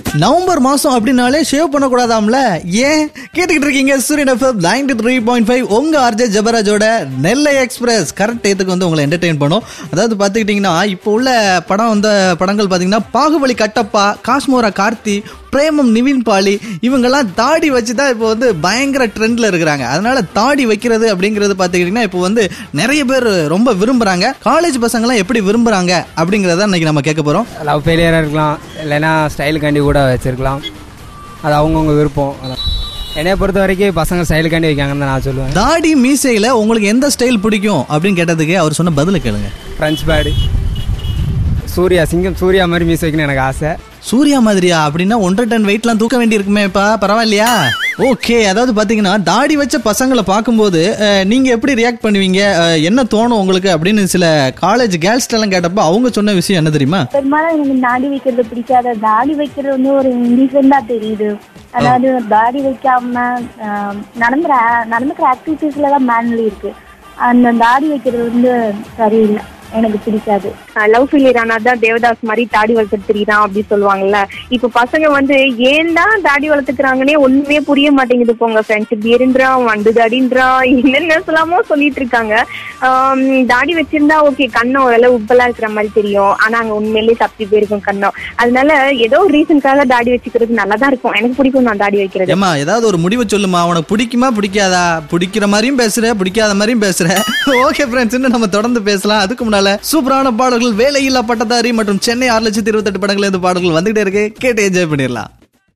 November மாசம் அப்படின்னாலே shave பண்ணக்கூடாதாம்ல ஏன் கேட்டுக்கிட்டு இருக்கீங்க Suryan FM ninety three point five உங்க ஆர்ஜே ஜபராஜோட நெல்லை எக்ஸ்பிரஸ் கரெக்ட் டேத்துக்கு வந்து உங்களை என்டர்டெயின் பண்ணும் அதாவது பார்த்துக்கிட்டிங்கன்னா இப்போ உள்ள படம் வந்த படங்கள் பார்த்தீங்கன்னா பாகுபலி கட்டப்பா காஷ்மோரா கார்த்தி பிரேமம் நிவின் பாலி இவங்கெல்லாம் தாடி வச்சு தான் இப்போ வந்து பயங்கர ட்ரெண்ட்ல இருக்கிறாங்க அதனால தாடி வைக்கிறது அப்படிங்கிறது பார்த்துக்கிட்டிங்கன்னா இப்போ வந்து நிறைய பேர் ரொம்ப விரும்புறாங்க காலேஜ் பசங்களாம் எப்படி விரும்புறாங்க அப்படிங்கிறத இன்னைக்கு நம்ம கேட்க போறோம் லவ் ஃபெயிலியராக இருக்கலாம் இல்லைன்னா ஸ்டைலுக்காண்டி கூட வச்சிருக்கலாம் அது அவங்கவுங்க விருப்பம் அதான் என்னைய பொறுத்த வரைக்கும் பசங்க ஸ்டைலுக்காண்டி வைக்காங்கன்னு தான் நான் சொல்லுவேன் தாடி மீசையில உங்களுக்கு எந்த ஸ்டைல் பிடிக்கும் அப்படின்னு கேட்டதுக்கு அவர் சொன்ன பதில கேளுங்க ஃப்ரெஞ்ச் பேடு சூர்யா சிங்கம் சூர்யா மாதிரி மீஸ் வைக்கணும்னு எனக்கு ஆசை சூர்யா மாதிரியா அப்படின்னா ஒன்றரை டன் வெயிட்லாம் தூக்க வேண்டி இருக்குமேப்பா பரவாயில்லையா ஓகே அதாவது பாத்தீங்கன்னா தாடி வச்ச பசங்களை பார்க்கும்போது அஹ், நீங்க எப்படி ரியாக்ட் பண்ணுவீங்க அஹ், என்ன தோணும் உங்களுக்கு அப்படின்னு சில காலேஜ் கேர்ள்ஸ் எல்லாம் கேட்டப்போ அவங்க சொன்ன விஷயம் என்ன தெரியுமா பெரும்பாலும் எனக்கு தாடி வைக்கிறது பிடிக்காத தாடி வைக்கிறது வந்து ஒரு இன்டிசென்டா தெரியுது அதாவது தாடி வைக்காம ஆஹ், நடந்துற நடந்துக்கிற ஆக்டிவிட்டீஸ்ல தான் மேன்லி இருக்கு அந்த தாடி வைக்கிறது வந்து சரியில்லை எனக்கு பிடிக்காது லவ் ஃபெயிலியர் ஆனாதான் தேவதாஸ் மாதிரி தாடி வளர்த்துட்டு தெரியுதான் அப்படி சொல்லுவாங்கல்ல இப்ப பசங்க வந்து ஏன்டா தாடி வளர்த்துக்கிறாங்கன்னே ஒண்ணுமே புரிய மாட்டேங்குது போங்க ஃப்ரெண்ட்ஷிப் பியர்ன்றான் வண்டு தாடின்றான் என்னென்ன சொல்லாமோ சொல்லிட்டு இருக்காங்க ஆம், தாடி வச்சிருந்தா ஓகே கண்ணம் ஓரளவு உப்பலா இருக்கிற மாதிரி தெரியும் ஆனா அங்க உண்மையிலேயே தப்பி போயிருக்கும் கண்ணம் அதனால ஏதோ ஒரு ரீசனுக்காக தாடி வச்சுக்கிறது நல்லாதான் இருக்கும் எனக்கு பிடிக்கும் நான் தாடி வைக்கிறது ஏமா ஏதாவது ஒரு முடிவை சொல்லுமா உனக்கு பிடிக்குமா பிடிக்காதா பிடிக்கிற மாதிரியும் பேசுற பிடிக்காத மாதிரியும் பேசுற ஓகே ஃப்ரெண்ட்ஸ் இன்னும் நம்ம தொடர்ந்து பேசலாம் அதுக்கு முன்னால சூப்பரான பாடல்கள் வேலையில்லா பட்டதாரி மற்றும் சென்னை ஆறு லட்சத்தி இருபத்தெட்டு படங்கள் இந்த பாடல்கள் வந்துகிட்டே இருக்கு கேட்டு என்ஜாய் பண்ணிடலாம்